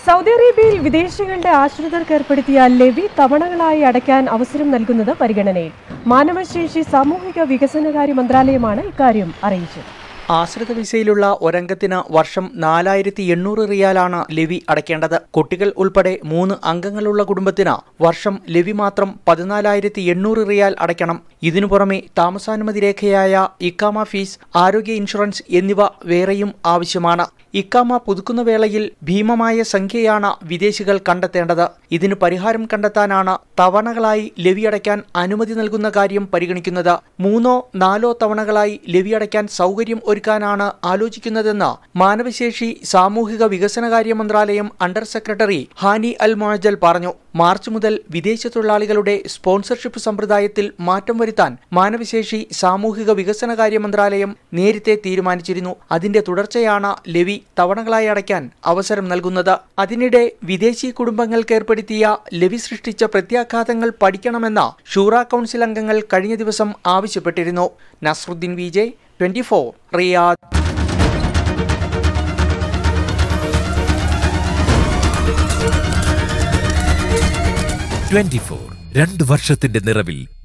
Saudi അറേബ്യയിൽ വിദേശികളുടെ ആശ്രിതർക്ക് ഏർപ്പെടുത്തിയ ലെവി തവണകളായി അടയ്ക്കാൻ അവസരം നൽകുന്നത് പരിഗണനയിൽ മാനവശേഷി സാമൂഹിക വികസനകാര്യ മന്ത്രാലയമാണ് ഇക്കാര്യം അറിയിച്ചത് ആശ്രിത വിസയിലുള്ള ഒരംഗത്തിന് വർഷം നാലായിരത്തി എണ്ണൂറ് റിയാലാണ് ലെവി അടയ്ക്കേണ്ടത് കുട്ടികൾ ഉൾപ്പെടെ മൂന്ന് അംഗങ്ങളുള്ള കുടുംബത്തിന് വർഷം ലെവി മാത്രം പതിനാലായിരത്തി എണ്ണൂറ് റിയാൽ അടയ്ക്കണം ഇതിനു പുറമെ താമസാനുമതി രേഖയായ ഇക്കാമ ഫീസ് ആരോഗ്യ ഇൻഷുറൻസ് എന്നിവ വേറെയും ആവശ്യമാണ് ഇക്കാമ പുതുക്കുന്ന വേളയിൽ ഭീമമായ സംഖ്യയാണ് വിദേശികൾ കണ്ടെത്തേണ്ടത് ഇതിന് പരിഹാരം കണ്ടെത്താനാണ് തവണകളായി ലെവി അടയ്ക്കാൻ അനുമതി നൽകുന്ന കാര്യം പരിഗണിക്കുന്നത് മൂന്നോ നാലോ തവണകളായി ലെവി അടയ്ക്കാൻ സൗകര്യം ഒരുക്കാനാണ് ആലോചിക്കുന്നതെന്ന് മാനവശേഷി സാമൂഹിക വികസനകാര്യ മന്ത്രാലയം അണ്ടർ സെക്രട്ടറി ഹാനി അൽ മൊഹജൽ പറഞ്ഞു മാർച്ച് മുതൽ വിദേശ തൊഴിലാളികളുടെ സ്പോൺസർഷിപ്പ് സമ്പ്രദായത്തിൽ മാറ്റം വരുത്താൻ മാനവശേഷി സാമൂഹിക വികസനകാര്യ മന്ത്രാലയം നേരത്തെ തീരുമാനിച്ചിരുന്നു അതിന്റെ തുടർച്ചയാണ് ലെവി തവണകളായി അടയ്ക്കാൻ അവസരം നൽകുന്നത് അതിനിടെ വിദേശി കുടുംബങ്ങൾക്ക് ഏർപ്പെടുത്തിയ ലെവി സൃഷ്ടിച്ച പ്രത്യാഘാതങ്ങൾ പഠിക്കണമെന്ന് ഷൂറ കൗൺസിൽ അംഗങ്ങൾ കഴിഞ്ഞ ദിവസം ആവശ്യപ്പെട്ടിരുന്നു Nasruddin Vijay twenty four Riyadh twenty four രണ്ട് വർഷത്തിന്റെ നിറവിൽ